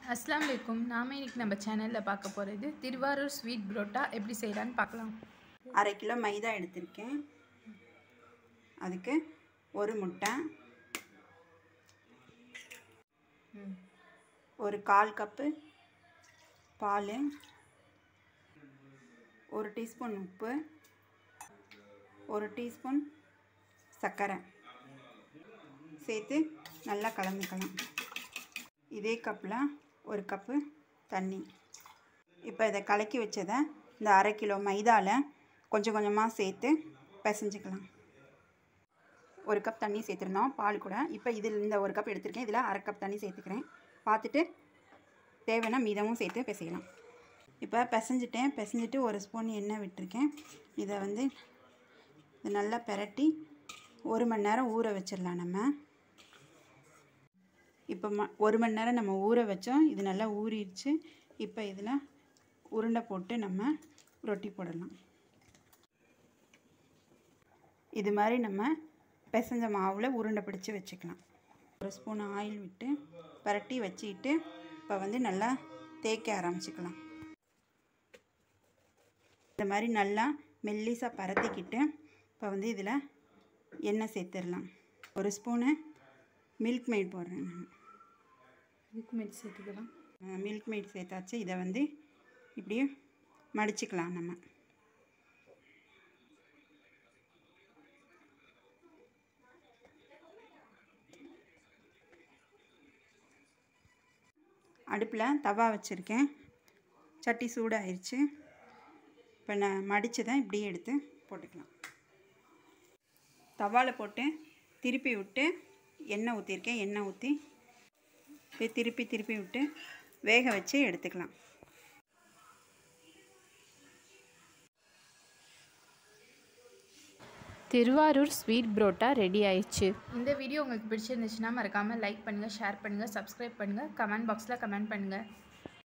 அஸ்ஸலாமு அலைக்கும் நாம் இன்னைக்கு நம்ம சேனலில் பார்க்க போகிறது திருவாரூர் ஸ்வீட் புரோட்டா எப்படி செய்யலான்னு பார்க்கலாம் அரை கிலோ மைதா எடுத்திருக்கேன் அதுக்கு ஒரு முட்டை ஒரு கால் கப்பு பால் ஒரு டீஸ்பூன் உப்பு ஒரு டீஸ்பூன் சர்க்கரை சேர்த்து நல்லா கலந்துக்கலாம் இதே கப்பில் ஒரு கப்பு தண்ணி இப்போ இதை கலக்கி வச்சதை இந்த அரை கிலோ மைதாவில் கொஞ்சம் கொஞ்சமாக சேர்த்து பிசைஞ்சுக்கலாம் ஒரு கப் தண்ணி சேர்த்துருந்தோம் பால் கூட இப்போ இதில் இந்த ஒரு கப் எடுத்திருக்கேன் இதில் அரை கப் தண்ணி சேர்த்துக்கிறேன் பார்த்துட்டு தேவைன்னா மீதமும் சேர்த்து பிசையலாம் இப்போ பிசைஞ்சிட்டேன் பிசைஞ்சிட்டு ஒரு ஸ்பூன் எண்ணெய் விட்டுருக்கேன் இதை வந்து இது நல்லா பெரட்டி ஒரு மணி நேரம் ஊற வச்சிடலாம் நம்ம இப்போ ம ஒரு மணி நேரம் நம்ம ஊற வச்சோம் இது நல்லா ஊறிடுச்சு இப்போ இதில் உருண்டை போட்டு நம்ம ரொட்டி போடலாம் இது மாதிரி நம்ம பிசைஞ்ச மாவில் உருண்டை பிடிச்சி வச்சுக்கலாம் ஒரு ஸ்பூன் ஆயில் விட்டு பரட்டி வச்சுக்கிட்டு இப்போ வந்து நல்லா தேய்க்க ஆரம்பிச்சுக்கலாம் இந்த மாதிரி நல்லா மெல்லிசாக பரத்திக்கிட்டு இப்போ வந்து இதில் எண்ணெய் சேர்த்துடலாம் ஒரு ஸ்பூனு மில்க் மேட் போடுறேன் நான் மில்க் மேட் சேர்த்துக்கலாம் மில்க் மேட் சேர்த்தாச்சு இதை வந்து இப்படியே மடிச்சுக்கலாம் நம்ம அடுப்பில் தவா வச்சுருக்கேன் சட்டி சூடாயிருச்சு இப்போ நான் மடித்து இப்படியே எடுத்து போட்டுக்கலாம் தவாவில் போட்டு திருப்பி விட்டு எண்ணெய் ஊற்றிருக்கேன் எண்ணெய் ஊற்றி இப்படியே திருப்பி திருப்பி விட்டு வேக வச்சு எடுத்துக்கலாம் திருவாரூர் ஸ்வீட் புரோட்டா ரெடி ஆயிடுச்சு இந்த வீடியோ உங்களுக்கு பிடிச்சிருந்துச்சுன்னா மறக்காமல் லைக் பண்ணுங்கள் ஷேர் பண்ணுங்கள் சப்ஸ்கிரைப் பண்ணுங்கள் கமெண்ட் பாக்ஸில் கமெண்ட் பண்ணுங்கள்